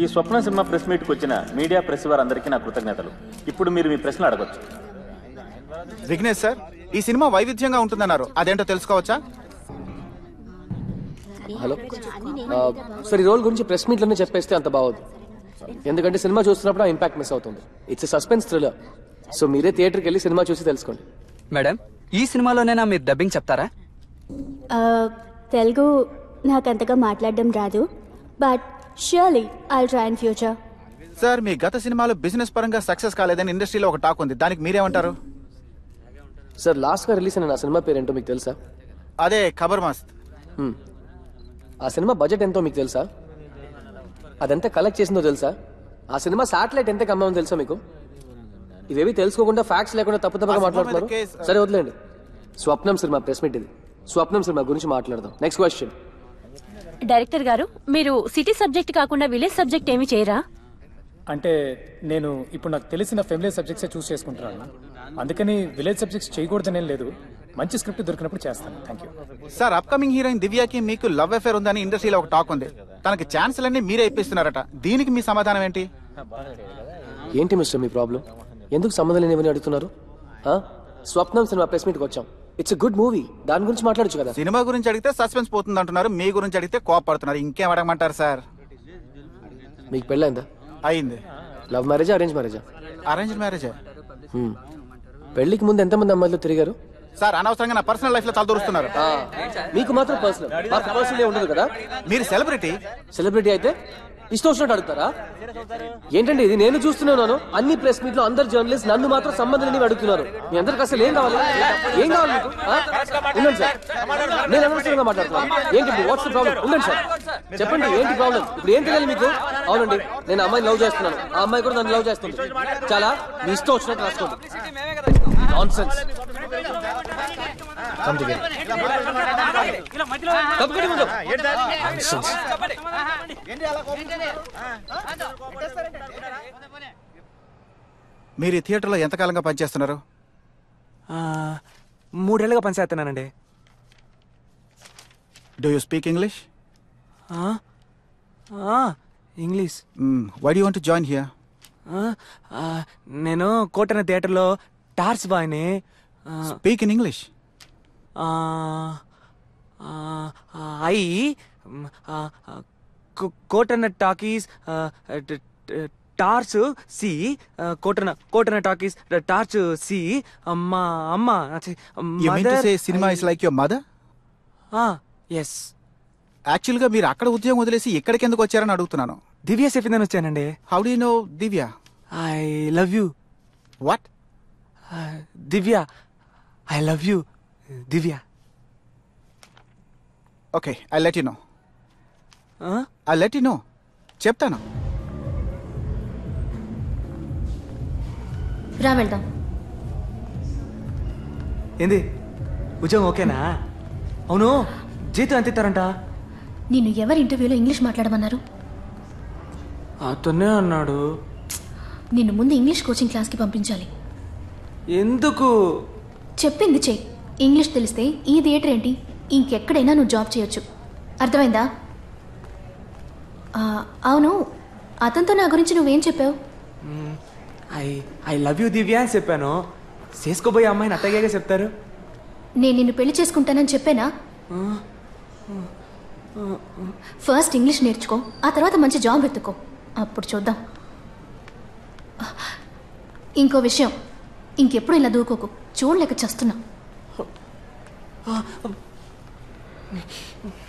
ఈ స్వప్న cinema press మీట్కి వచ్చిన media press వారందరికీ నా కృతజ్ఞతలు ఇప్పుడు మీరు మీ ప్రశ్నలు అడగొచ్చు విఘ్నేష్ సార్ ఈ సినిమా వైవిధ్యంగా ఉంటుందన్నారు అదేంటో తెలుసుకోవచ్చా హలో ఆ, సార్ ఈ రోల్ గురించి ప్రెస్ మీట్లోనే చెప్పేస్తే అంత బాగోదు ఎందుకంటే సినిమా చూస్తున్నప్పుడు ఆ ఇంపాక్ట్ మిస్ అవుతుంది ఇట్స్ సస్పెన్స్ థ్రిల్లర్ సో మీరే థియేటర్కి వెళ్ళి సినిమా చూసి తెలుసుకోండి మేడం ఈ సినిమాలోనైనా మీరు డబ్బింగ్ చెప్తారా ఆ, తెలుగు నాకంతగా మాట్లాడడం రాదు but surely I try in future sir మీ గత సినిమాలో బిజినెస్ పరంగా సక్సెస్ కాలేదని ఇండస్ట్రీలో ఒక టాక్ ఉంది దానికి మీరేమంటారు సార్ లాస్ట్గా రిలీజ్ అయిన నా సినిమా పేరేంటో మీకు తెలుసా అదే ఖబర్ మస్త్ హ్మ్. ఆ సినిమా బడ్జెట్ ఎంతో మీకు తెలుసా అదెంత కలెక్ట్ చేసిందో తెలుసా ఆ సినిమా శాటిలైట్ ఎంత కమ్మామో తెలుసా మీకు ఇవేవి తెలుసుకోకుండా ఫ్యాక్ట్స్ లేకుండా తప్పు తప్పుగా ఆ సినిమా మాట్లాడుతున్నారు మీద కేస్- సరే వదిలేండి స్వప్నం సినిమా ప్రెస్ మీట్ ఇది స్వప్నం సినిమా గురించి మాట్లాడదాం నెక్స్ట్ క్వశ్చన్ డైరెక్టర్ గారు మీరు సిటీ సబ్జెక్ట్ కాకుండా విలేజ్ సబ్జెక్ట్ ఏమి చేయరా అంటే నేను ఇప్పుడు నాకు తెలిసిన ఫెమిలియర్ సబ్జెక్ట్సే చూస్ చేసుకుంటున్నాను అందుకని విలేజ్ సబ్జెక్ట్స్ చేయకూడదనేం లేదు మంచి స్క్రిప్ట్ దొరికినప్పుడు చేస్తాను thank you sir upcoming heroine దివ్యాకి మీకు లవ్ అఫేర్ ఉందని ఇండస్ట్రీలో ఒక టాక్ ఉంది తనకి ఛాన్సులన్నీ మీరే ఇప్పిస్తున్నారట దీనికి మీ సమాధానం ఏంటి ఏంటి మిస్టర్ మీ ప్రాబ్లం ఎందుకు సంబంధం లేనివని అడుగుతున్నారు ఆ? స్వప్నం సినిమా ప్రెస్ మీట్కి వచ్చాం ఇట్స్ గుడ్ మూవీ దాని గురించి మాట్లాడొచ్చు కదా సినిమా గురించి అడిగితే సస్పెన్స్ పోతుంది అంటున్నారు మీ గురించి అడిగితే కోపడుతున్నారు ఇంకేం అడగమంటారు సార్ మీకు పెళ్ళైందా అయింది లవ్ మ్యారేజా అరేంజ్ మ్యారేజా అరేంజ్ మ్యారేజ్ హ్మ్. పెళ్లికి ముందు ఎంతమంది అమ్మాయిలు తిరిగారు సార్ అనవసరంగా నా పర్సనల్ లైఫ్ లో తలదూరుస్తున్నారు ఆ, మీకు మాత్రం పర్సనల్ మాకు పర్సనల్ ఉండదు కదా మీరు సెలబ్రిటీ సెలబ్రిటీ అయితే ఇష్టం వచ్చినట్టు అడుగుతారా ఏంటండి ఇది నేను చూస్తున్నాను అన్ని ప్రెస్ మీట్ లో అందరు జర్నలిస్ట్ నన్ను మాత్రం సంబంధం లేనివి అడుగుతున్నారు మీ అందరికి అసలు ఏం కావాలి ఏం కావాలి మీకు ఆ? ఉండండి సార్ నేను అనవసరంగా మాట్లాడుతున్నాను ఏంటి వాట్స్ ప్రాబ్లం ఉండండి సార్ చెప్పండి ఏంటి ప్రాబ్లం ఇప్పుడు ఏం తెలియాలి మీకు అవునండి నేను అమ్మాయిని లవ్ చేస్తున్నాను ఆ అమ్మాయి కూడా నన్ను లవ్ చేస్తుంది చాలా మీ ఇష్టం వచ్చినట్టు రాసుకోండి నాన్సెన్స్ Come together. తప్పకుండా ఉండు. Nonsense. మీరు ఈ థియేటర్లో ఎంతకాలంగా పనిచేస్తున్నారు ఆ, మూడేళ్లుగా పనిచేస్తున్నానండి డూ యూ స్పీక్ ఇంగ్లీష్ ఆ, ఆ, English why do want join here ఆ, ఆ, నేను కోటన థియేటర్లో టార్చ్ బాయ్ని ఆ, స్పీక్ ఇన్ ఇంగ్లీష్ ఆ, ఆ, ఆ, ఐ మ్, ఆ, ఆ, కో- కోటన టాకీస్ ఆ, ట- ట- టార్చ్ సి ఆ, కోటన కోటన టాకీస్ టార్చ్ సి అమ్మ అమ్మ you mean to say cinema is like your mother yes యాక్చువల్గా మీరు అక్కడ ఉద్యోగం వదిలేసి ఇక్కడికి ఎందుకు వచ్చారని అడుగుతున్నాను దివ్య చెప్పిందని వచ్చానండి how do know Divya I love you what Divya I love you Divya okay I let you know I let you know చెప్తాను రా వెళ్దాం ఏంది ఉద్యోగం ఓకేనా అవును జీతం ఎంత ఇస్తారంట నిన్ను ఎవరి ఇంటర్వ్యూలో ఇంగ్లీష్ మాట్లాడమన్నారు అతనే అన్నాడు నిన్ను ముందు ఇంగ్లీష్ కోచింగ్ క్లాస్కి పంపించాలి ఎందుకు చెప్పింది చెయ్యి ఇంగ్లీష్ తెలిస్తే ఈ థియేటర్ ఏంటి ఇంకెక్కడైనా నువ్వు జాబ్ చేయొచ్చు అర్థమైందా ఆ, అవును అతనితో నా గురించి నువ్వేం చెప్పావు I I love you Divya అని చెప్పాను చేసుకోబోయే అమ్మాయిని అత్తగాగా చెప్తారు నేను నిన్ను పెళ్లి చేసుకుంటానని చెప్పానా ఫస్ట్ ఇంగ్లీష్ నేర్చుకో ఆ తర్వాత మంచి జాబ్ వెతుక్కో అప్పుడు చూద్దాం ఇంకో విషయం ఇంకెప్పుడు ఇలా దూకోకు చూడలేక చస్తున్నా